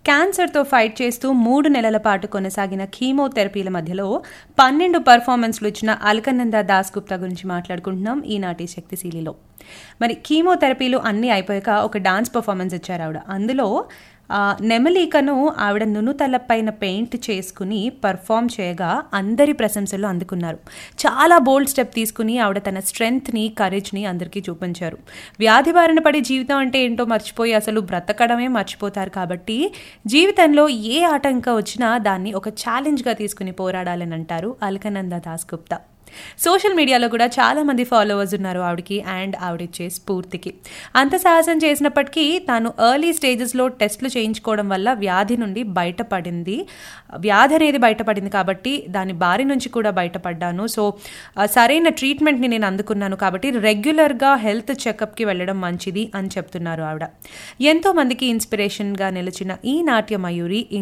క్యాన్సర్తో ఫైట్ చేస్తూ మూడు నెలల పాటు కొనసాగిన కీమోథెరపీల మధ్యలో పన్నెండు పర్ఫార్మెన్స్లు ఇచ్చిన అల్కనంద దాస్ గుప్తా గురించి మాట్లాడుకుంటున్నాం ఈనాటి శక్తిశీలిలో మరి కీమోథెరపీలు అన్నీ అయిపోయాక ఒక డాన్స్ పర్ఫార్మెన్స్ ఇచ్చారు ఆవిడ అందులో ఆ, నెమలికను ఆవిడ నునుతలపైన పెయింట్ చేసుకుని పర్ఫామ్ చేయగా అందరి ప్రశంసలు అందుకున్నారు చాలా బోల్డ్ స్టెప్ తీసుకుని ఆవిడ తన స్ట్రెంగ్త్ని కరేజ్ని అందరికీ చూపించారు వ్యాధి బారిన పడి జీవితం అంటే ఏంటో మర్చిపోయి అసలు బ్రతకడమే మర్చిపోతారు కాబట్టి జీవితంలో ఏ ఆటంకం వచ్చినా దాన్ని ఒక ఛాలెంజ్గా తీసుకుని పోరాడాలని అంటారు అల్కనంద దాస్ గుప్తా సోషల్ మీడియాలో కూడా చాలా మంది ఫాలోవర్స్ ఉన్నారు ఆవిడకి అండ్ ఆవిడిచ్చే స్ఫూర్తికి అంత సాహసం చేసినప్పటికీ తాను ఎర్లీ స్టేజెస్లో టెస్ట్లు చేయించుకోవడం వల్ల వ్యాధి నుండి బయటపడింది వ్యాధి అనేది బయటపడింది కాబట్టి దాని బారి నుంచి కూడా బయటపడ్డాను సో ఆ, సరైన ట్రీట్మెంట్ని నేను అందుకున్నాను కాబట్టి రెగ్యులర్గా హెల్త్ చెకప్కి వెళ్ళడం మంచిది అని చెప్తున్నారు ఆవిడ ఎంతో మందికి ఇన్స్పిరేషన్గా నిలిచిన ఈ నాట్య మయూరి